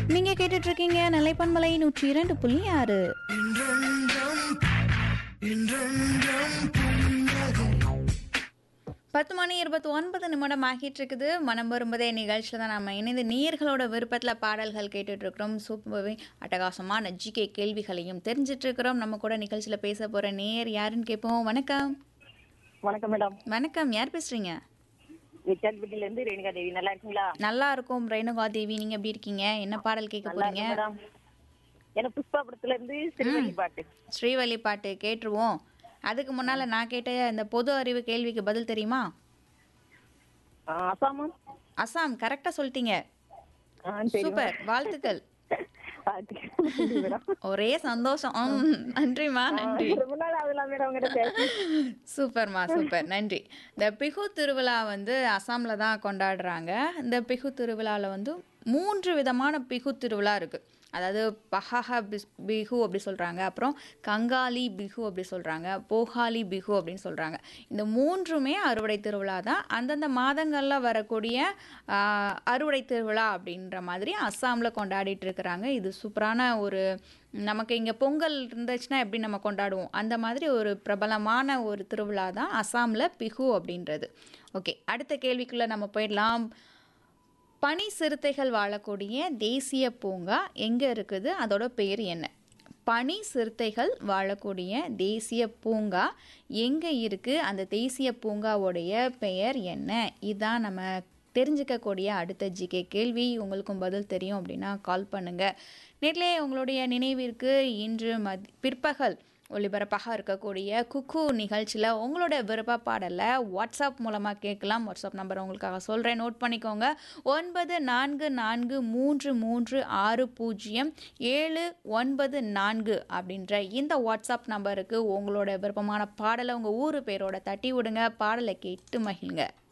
நீங்க கேட்டுட்டு இருக்கீங்க நிலைப்பன்மலை நூற்றி இரண்டு புள்ளி ஆறு பத்து மணி இருபத்தி ஒன்பது நிமிடம் ஆகிட்டு இருக்குது மனம் வரும்போதே நிகழ்ச்சியில் தான் நம்ம இணைந்து நேயர்களோட விருப்பத்தில் பாடல்கள் கேட்டுட்டு இருக்கிறோம் சூப்பர்வே அட்டகாசமான ஜிகே கேள்விகளையும் தெரிஞ்சிட்டு இருக்கிறோம் நம்ம கூட நிகழ்ச்சியில் பேச போகிற நேயர் யாருன்னு கேட்போம் வணக்கம் வணக்கம் மேடம் வணக்கம் யார் பேசுறீங்க விச்சார்பட்டில இருந்து ரேணுகா தேவி நல்லா இருக்கீங்களா நல்லா இருக்கும் ரேணுகா தேவி நீங்க எப்படி இருக்கீங்க என்ன பாடல் கேட்க நல்லா போறீங்க இருக்கு மேடம் எனக்கு புஷ்பா படத்துல இருந்து சிறுவழி பாட்டு ஸ்ரீவள்ளி பாட்டு கேட்டுருவோம் அதுக்கு முன்னால நான் கேட்ட இந்த பொது அறிவு கேள்விக்கு பதில் தெரியுமா ஆ, அசாமா அசாம் கரெக்டா சொல்லிட்டீங்க ஆ, தெரியும். சூப்பர் வாழ்த்துக்கள் பாட்டு. மேடம். ஒரே சந்தோஷம் ம், நன்றிம்மா நன்றி ரொம்ப நாள் ஆகுதுல மேடம் உங்ககிட்ட பேசி. சூப்பர்மா சூப்பர் நன்றி இந்த பிஹு திருவிழா வந்து அசாமில் தான் கொண்டாடுறாங்க இந்த பிஹு திருவிழாவில் வந்து மூன்று விதமான பிஹு திருவிழா இருக்குது அதாவது பஹாஹா பிஸ் பிஹு அப்படி சொல்கிறாங்க அப்புறம் கங்காலி பிஹு அப்படி சொல்கிறாங்க போகாலி பிஹு அப்படின்னு சொல்கிறாங்க இந்த மூன்றுமே அறுவடை திருவிழா தான் அந்தந்த மாதங்களில் வரக்கூடிய ஆ, அறுவடை திருவிழா அப்படின்ற மாதிரி அஸ்ஸாமில் கொண்டாடிட்டு இருக்கிறாங்க இது சூப்பரான ஒரு நமக்கு இங்கே பொங்கல் இருந்துச்சுன்னா எப்படி நம்ம கொண்டாடுவோம் அந்த மாதிரி ஒரு பிரபலமான ஒரு திருவிழா தான் அஸ்ஸாமில் பிஹு அப்படின்றது ஓகே அடுத்த கேள்விக்குள்ளே நம்ம போயிடலாம் பனி சிறுத்தைகள் வாழக்கூடிய தேசிய பூங்கா எங்கே இருக்குது அதோட பேர் என்ன பனி சிறுத்தைகள் வாழக்கூடிய தேசிய பூங்கா எங்கே இருக்குது அந்த தேசிய பூங்காவுடைய பெயர் என்ன இதான் நம்ம தெரிஞ்சுக்கக்கூடிய அடுத்த ஜிகே கேள்வி உங்களுக்கும் பதில் தெரியும் அப்படின்னா கால் பண்ணுங்கள் நேரிலே உங்களுடைய நினைவிற்கு இன்று மதி பிற்பகல் ஒளிபரப்பாக இருக்கக்கூடிய குக்கு நிகழ்ச்சியில் உங்களோட விருப்ப பாடலை வாட்ஸ்அப் மூலமாக கேட்கலாம் வாட்ஸ்அப் நம்பர் உங்களுக்காக சொல்கிறேன் நோட் பண்ணிக்கோங்க ஒன்பது நான்கு நான்கு மூன்று மூன்று ஆறு பூஜ்ஜியம் ஏழு ஒன்பது நான்கு அப்படின்ற இந்த வாட்ஸ்அப் நம்பருக்கு உங்களோட விருப்பமான பாடலை உங்கள் ஊர் பேரோட தட்டி விடுங்க பாடலை கேட்டு மகிழுங்க